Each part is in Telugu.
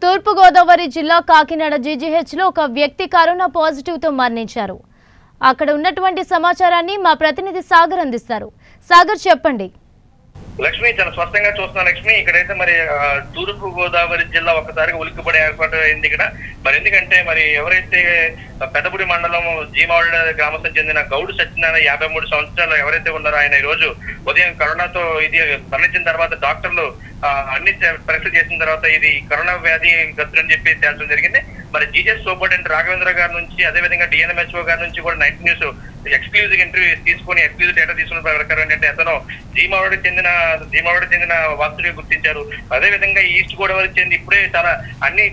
తూర్పుగోదావరి జిల్లా కాకినాడ జీజీహెచ్లో ఒక వ్యక్తి కరోనా పాజిటివ్తో మరణించారు అక్కడ ఉన్నటువంటి సమాచారాన్ని మా ప్రతినిధి సాగర్ అందిస్తారు సాగర్ చెప్పండి లక్ష్మి చాలా స్పష్టంగా చూస్తున్నా లక్ష్మి ఇక్కడైతే మరి ఆ, తూర్పు గోదావరి జిల్లా ఒక్కసారిగా ఉలిక్కిపడే ఏర్పాటు అయింది ఇక్కడ మరి ఎందుకంటే మరి ఎవరైతే పెద్దపుడి మండలం జీమావుడ గ్రామస్థం చెందిన గౌడు సత్యనారాయణ యాభై మూడు సంవత్సరాలు ఎవరైతే ఉన్నారో ఆయన ఈ రోజు ఉదయం కరోనాతో ఇది మరణించిన తర్వాత డాక్టర్లు ఆ, అన్ని చే- పరీక్షలు చేసిన తర్వాత ఇది కరోనా వ్యాధి గతులని చెప్పి తేల్చడం జరిగింది మరి జీజెస్ సూపరింటెండెంట్ రాఘవేంద్ర గారి నుంచి అదేవిధంగా డిఎన్ఎంహెచ్ఓ గారి నుంచి కూడా నైన్టీ న్యూస్ ఎక్స్క్లూజివ్ ఇంటర్వ్యూ తీసుకొని ఎక్స్క్లూజివ్ డేటా తీసుకున్న ప్రకారం ఏంటంటే అతను జీమావాడికి చెందిన జీమావాడికి చెందిన వాస్తుడిగా గుర్తించారు అదే విధంగా ఈస్ట్ గోదావరికి చెంది ఇప్పుడే చాలా అన్ని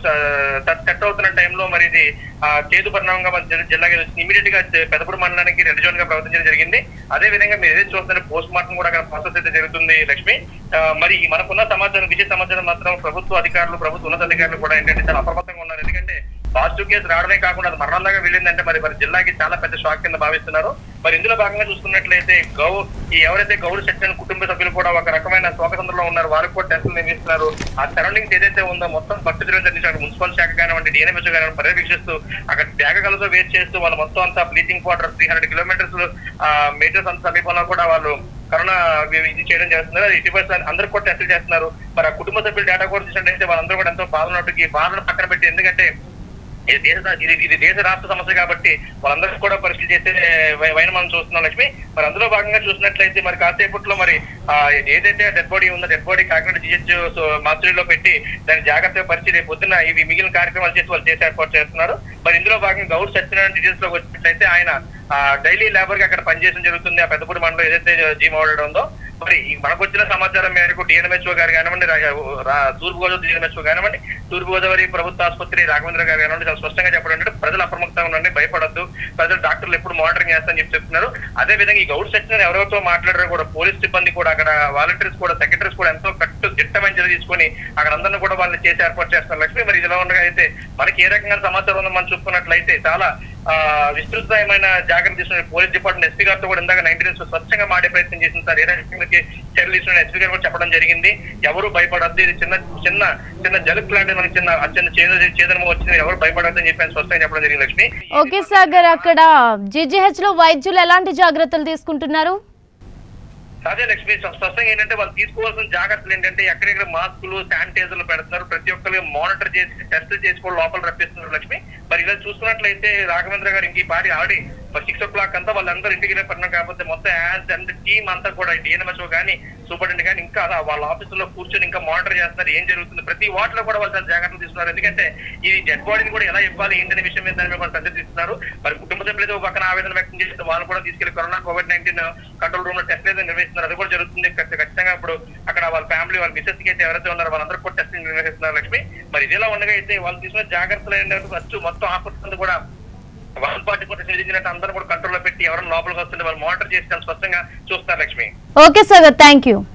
సెట్ అవుతున్న టైంలో మరి ఇది ఆ, చేదు పరిణామంగా మన జిల్లా- జిల్లాకి వచ్చింది ఇమీడియట్ గా పెదపూడి మండలానికి రెడ్ జోన్ గా ప్రవర్తించడం జరిగింది అదే విధంగా మీరు ఏదైతే చూస్తున్న పోస్ట్ మార్టం కూడా అక్కడ ప్రాసెస్ అయితే జరుగుతుంది లక్ష్మి ఆ, మరి మనకున్న సమాచారం విజయ సమాచారం మాత్రం ప్రభుత్వ అధికారులు ప్రభుత్వ ఉన్నతాధికారులు కూడా ఏంటంటే చాలా అప్రమత్తంగా ఉన్నారు ఎందుకంటే పాజిటివ్ కేసు రావడమే కాకుండా అది మరణం దాకా వెళ్ళిందంటే మరి మరి జిల్లాకి చాలా పెద్ద షాక్ కింద భావిస్తున్నారు మరి ఇందులో భాగంగా చూసుకున్నట్లయితే గౌ ఈ ఎవరైతే గౌరవ శక్తి కుటుంబ సభ్యులు కూడా ఒక రకమైన శోకసంద్రంలో ఉన్నారు వారికి కూడా టెస్టులు నిర్వహిస్తున్నారు ఆ సరౌండింగ్స్ ఏదైతే ఉందో మొత్తం పరిస్థితులు నిర్మించారు మున్సిపల్ శాఖ కానివ్వండి డిఎన్ఎంఎస్ కానివ్వండి పర్యవేక్షిస్తూ అక్కడ బ్యాగలతో వేస్ట్ చేస్తూ వాళ్ళు మొత్తం అంతా bleaching water three hundred kilometres metres అంత సమీపంలో కూడా వాళ్ళు కరోనా ఇది చేయడం చేస్తున్నారు అది ఇటీవల అందరూ కూడా టెస్టులు చేస్తున్నారు మరి ఆ కుటుంబ సభ్యుల డేటా కూడా చూసినట్టయితే వాళ్ళందరూ కూడా ఎంతో బాధ ఉన్నట్టుకి బాధను పక్కన పెట్టి ఎందుకంటే ఇది దేశ ఇది ఇది దేశ రాష్ట్ర సమస్య కాబట్టి వాళ్ళందరికీ కూడా పరీక్షలు చేసే వై- వైన మనం చూస్తున్నాం లక్ష్మి మరి అందులో భాగంగా చూసినట్లయితే మరి కాసేపట్లో మరి ఆ, ఏదైతే డెడ్ బాడీ ఉందో డెడ్ బాడీ కాకినాడ జిహెచ్ మాస్టరీలో పెట్టి దాన్ని జాగ్రత్తగా పరిచి రేపు పొద్దున్న ఇవి మిగిలిన కార్యక్రమాలు చేసి వాళ్ళు చేసి ఏర్పాటు చేస్తున్నారు మరి ఇందులో భాగంగా గౌడ్ సత్యనారాయణ డీటెయిల్స్ లోకి వచ్చినట్లయితే ఆయన డైలీ లేబర్ గా అక్కడ పనిచేయడం జరుగుతుంది ఆ పెద్దపూడి మండలం ఏదైతే జీమ్ ఉందో మరి ఈ మనకు వచ్చిన సమాచారం మేరకు డిఎన్ఎంహెచ్ఓ గారు కానివ్వండి రా- రా- తూర్పు గోదావరి డిఎన్ఎంహెచ్ఓ కానివ్వండి తూర్పు గోదావరి ప్రభుత్వ ఆసుపత్రి రాఘవేంద్ర గారు కానివ్వండి చాలా స్పష్టంగా చెప్పడం ఏంటంటే ప్రజలు అప్రమత్తంగా ఉండండి భయపడద్దు ప్రజలు డాక్టర్లు ఎప్పుడు మానిటరింగ్ చేస్తారని చెప్పి చెప్తున్నారు అదే విధంగా ఈ గౌడ్ సెక్షన్ ఎవరెవరితో మాట్లాడారో కూడా పోలీస్ సిబ్బంది కూడా అక్కడ వాలంటీర్స్ కూడా సెక్రటరీస్ కూడా ఎంతో కట్టు దిట్టమైన చర్య తీసుకొని అక్కడ అందరిని కూడా వాళ్ళని చేసి ఏర్పాటు చేస్తున్నారు లక్ష్మి మరి ఇదిలా ఉండగా అయితే మనకి ఏ రకంగా సమాచారం ఉందో మనం చూసుకున్నట్లయితే చాలా ఆ, విస్తృతమైన జాగ్రత్త తీసుకున్న పోలీస్ డిపార్ట్మెంట్ ఎస్పీ గారితో కూడా ఇందాక నైన్టీ డేస్ స్వచ్ఛంగా మాడే ప్రయత్నం చేసింది సార్ ఏ రకంగా చర్యలు తీసుకున్న ఎస్పీ గారు కూడా చెప్పడం జరిగింది ఎవరు భయపడద్దు ఇది చిన్న చిన్న చిన్న జలుపు లాంటిది మనకి చిన్న చిన్న చేదు చేదనము వచ్చింది ఎవరు భయపడద్దు అని చెప్పి ఆయన స్పష్టంగా చెప్పడం జరిగింది లక్ష్మి ఓకే సాగర్ అక్కడ జీజీహెచ్లో వైద్యులు ఎలాంటి జాగ్రత్తలు తీసుకుంటున్నారు అదే లక్ష్మి స్ప- స్పష్టంగా ఏంటంటే వాళ్ళు తీసుకోవాల్సిన జాగ్రత్తలు ఏంటంటే ఎక్కడెక్కడ మాస్కులు శానిటైజర్లు పెడుతున్నారు ప్రతి ఒక్కరు మానిటర్ చేసి టెస్ట్ చేసి కూడా లోపల రప్పిస్తున్నారు లక్ష్మి మరి ఇలా చూసుకున్నట్లయితే రాఘవేంద్ర గారు ఇంక ఈ పారి ఆడి సిక్స్ ఓ క్లాక్ అంతా వాళ్ళందరూ ఇంటికి పడినా కాకపోతే మొత్తం యాజ్ అండ్ టీమ్ అంతా కూడా డిఎన్ఎంఎస్ఓ కానీ సూపరింటెండెంట్ కానీ ఇంకా అలా వాళ్ళ ఆఫీసులో కూర్చొని ఇంకా మానిటర్ చేస్తున్నారు ఏం జరుగుతుంది ప్రతి వాటిలో కూడా వాళ్ళు చాలా జాగ్రత్తలు తీసుకున్నారు ఎందుకంటే ఈ డెడ్ బాడీని కూడా ఎలా ఇవ్వాలి ఏంటనే విషయం మీద దాని మీద వాళ్ళు శ్రద్ధ తీసుకున్నారు మరి కుటుంబ సభ్యులు ఏదో ఒక పక్కన ఆవేదన వ్యక్తం చేస్తే వాళ్ళు కూడా తీసుకెళ్లి corona covid nineteen control room లో టెస్ట్ ఏదో నిర్వహిస్తున్నారు అది కూడా జరుగుతుంది ఖచ్చ- ఖచ్చితంగా ఇప్పుడు అక్కడ వాళ్ళ ఫ్యామిలీ వాళ్ళ మిసెస్ కి అయితే ఎవరైతే ఉన్నారో వాళ్ళందరూ కూడా టెస్టింగ్ నిర్వహిస్తున్నారు లక్ష్మి మరి ఇదిలా ఉండగా అయితే వాళ్ళు తీసుకున్న జాగ్రత్తలు ఏంటంటే ఫస్ట్ మొత్తం ఆపత్తులు కూడా వన్ పార్టీ కూడా నిర్వహించినట్టు అందరూ కూడా కంట్రోల్ లో పెట్టి ఎవరైనా లోపలికి వస్తుంటే వాళ్ళు మానిటర్ చేసి చాలా స్పష్టంగా చూస్తారు Lakshmi okay Sagar thank you